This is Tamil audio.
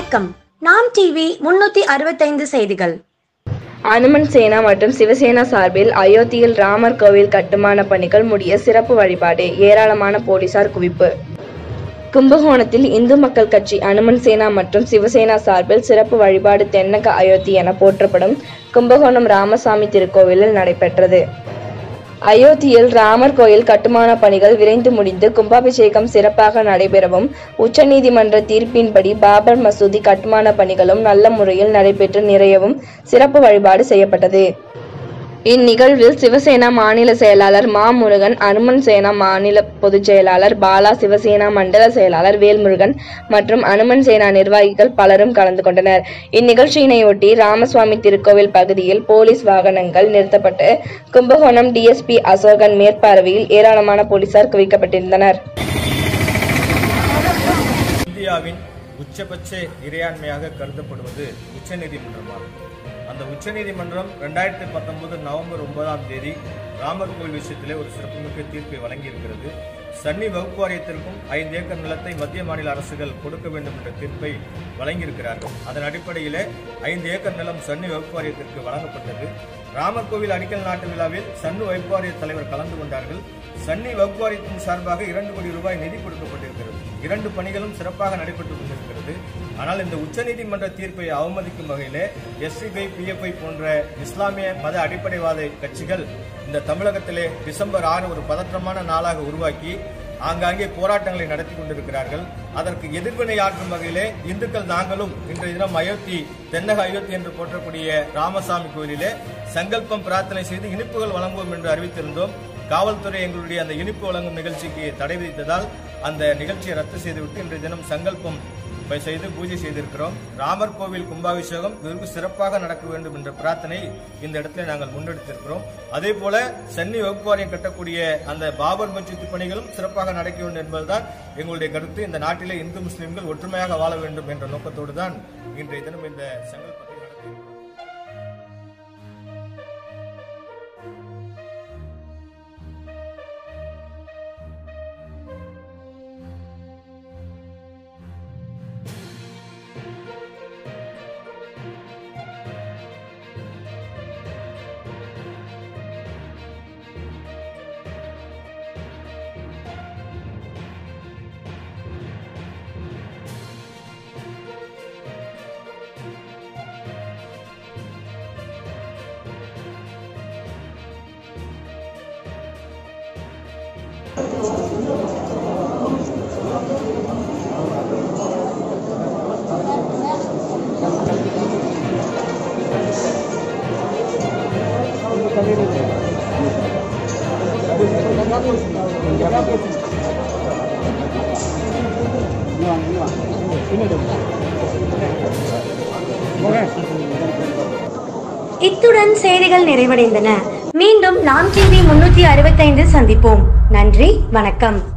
வணக்கம் நாம் டிவி முன்னூத்தி அறுபத்தைந்து செய்திகள் அனுமன் சேனா மற்றும் சிவசேனா சார்பில் அயோத்தியில் ராமர் கோவில் கட்டுமான பணிகள் முடிய சிறப்பு வழிபாடு ஏராளமான போலீசார் குவிப்பு கும்பகோணத்தில் இந்து மக்கள் கட்சி அனுமன் சேனா மற்றும் சிவசேனா சார்பில் சிறப்பு வழிபாடு தென்னக அயோத்தி என போற்றப்படும் கும்பகோணம் ராமசாமி திருக்கோவிலில் நடைபெற்றது அயோத்தியில் ராமர் கோயில் கட்டுமான பணிகள் விரைந்து முடிந்து கும்பாபிஷேகம் சிறப்பாக நடைபெறவும் உச்சநீதிமன்ற தீர்ப்பின்படி பாபர் மசூதி கட்டுமான பணிகளும் நல்ல முறையில் நடைபெற்று நிறையவும் சிறப்பு வழிபாடு செய்யப்பட்டது இந்நிகழ்வில் சிவசேனா மாநில செயலாளர் மா முருகன் அனுமன் சேனா மாநில பொதுச் செயலாளர் பாலா சிவசேனா மண்டல செயலாளர் வேல்முருகன் மற்றும் அனுமன் சேனா நிர்வாகிகள் பலரும் கலந்து கொண்டனர் இந்நிகழ்ச்சியினையொட்டி ராமசுவாமி திருக்கோவில் பகுதியில் போலீஸ் வாகனங்கள் நிறுத்தப்பட்டு கும்பகோணம் டிஎஸ்பி அசோகன் மேற்பார்வையில் ஏராளமான போலீசார் குவிக்கப்பட்டிருந்தனர் இந்தியாவின் உச்சபட்ச இறையாண்மையாக கருதப்படுவது உச்சநீதிமன்றமாகும் அந்த உச்சநீதிமன்றம் ரெண்டாயிரத்தி பத்தொன்பது நவம்பர் ஒன்பதாம் தேதி ராமர் கோவில் விஷயத்திலே ஒரு சிறப்புமிக்க தீர்ப்பை வழங்கியிருக்கிறது சன்னி வகுப்பு வாரியத்திற்கும் ஐந்து ஏக்கர் நிலத்தை மத்திய மாநில அரசுகள் கொடுக்க வேண்டும் என்ற தீர்ப்பை வழங்கியிருக்கிறார்கள் அதன் அடிப்படையிலே ஐந்து ஏக்கர் நிலம் சன்னி வகுப்பு வாரியத்திற்கு வழங்கப்பட்டது ராமர் கோவில் அடிக்கல் நாட்டு விழாவில் சன்னு வகுப்பு வாரிய தலைவர் கலந்து கொண்டார்கள் சன்னி வகுப்பு வாரியத்தின் சார்பாக இரண்டு கோடி ரூபாய் நிதி கொடுக்கப்பட்டிருக்கிறது இரண்டு பணிகளும் சிறப்பாக நடைபெற்று கொண்டிருக்கிறது ஆனால் இந்த உச்சநீதிமன்ற தீர்ப்பை அவமதிக்கும் வகையிலே எஸ்சிபி பிஎஃப்ஐ போன்ற இஸ்லாமிய மத அடிப்படைவாத கட்சிகள் இந்த தமிழகத்திலே டிசம்பர் ஆறு ஒரு பதற்றமான நாளாக உருவாக்கி ஆங்காங்கே போராட்டங்களை நடத்தி கொண்டிருக்கிறார்கள் அதற்கு எதிர்வினை ஆற்றும் வகையிலே இந்துக்கள் நாங்களும் இன்றைய தினம் அயோத்தி தென்னக அயோத்தி என்று போற்றக்கூடிய ராமசாமி கோயிலிலே சங்கல்பம் பிரார்த்தனை செய்து இனிப்புகள் வழங்குவோம் என்று அறிவித்திருந்தோம் காவல்துறை எங்களுடைய அந்த இனிப்பு வழங்கும் நிகழ்ச்சிக்கு தடை விதித்ததால் அந்த நிகழ்ச்சியை ரத்து செய்துவிட்டு இன்றைய தினம் சங்கல்பம் ப- செய்து பூஜை செய்திருக்கிறோம் ராமர் கோவில் கும்பாபிஷேகம் வெகு சிறப்பாக நடக்க வேண்டும் என்ற பிரார்த்தனை இந்த இடத்துல நாங்கள் முன்னெடுத்திருக்கிறோம் அதே போல சென்னை வகுப்பு வாரியம் கட்டக்கூடிய அந்த பாபர் மஸ்ஜித் பணிகளும் சிறப்பாக நடக்க வேண்டும் என்பதுதான் எங்களுடைய கருத்து இந்த நாட்டிலே இந்து முஸ்லிம்கள் ஒற்றுமையாக வாழ வேண்டும் என்ற நோக்கத்தோடு தான் இன்றைய தினம் இந்த சங்கல்பத்தை நடத்தியிருக்கிறோம் இத்துடன் செய்திகள் நிறைவடைந்தன மீண்டும் நாம் டிவி முன்னூத்தி அறுபத்தைந்து சந்திப்போம் நன்றி வணக்கம்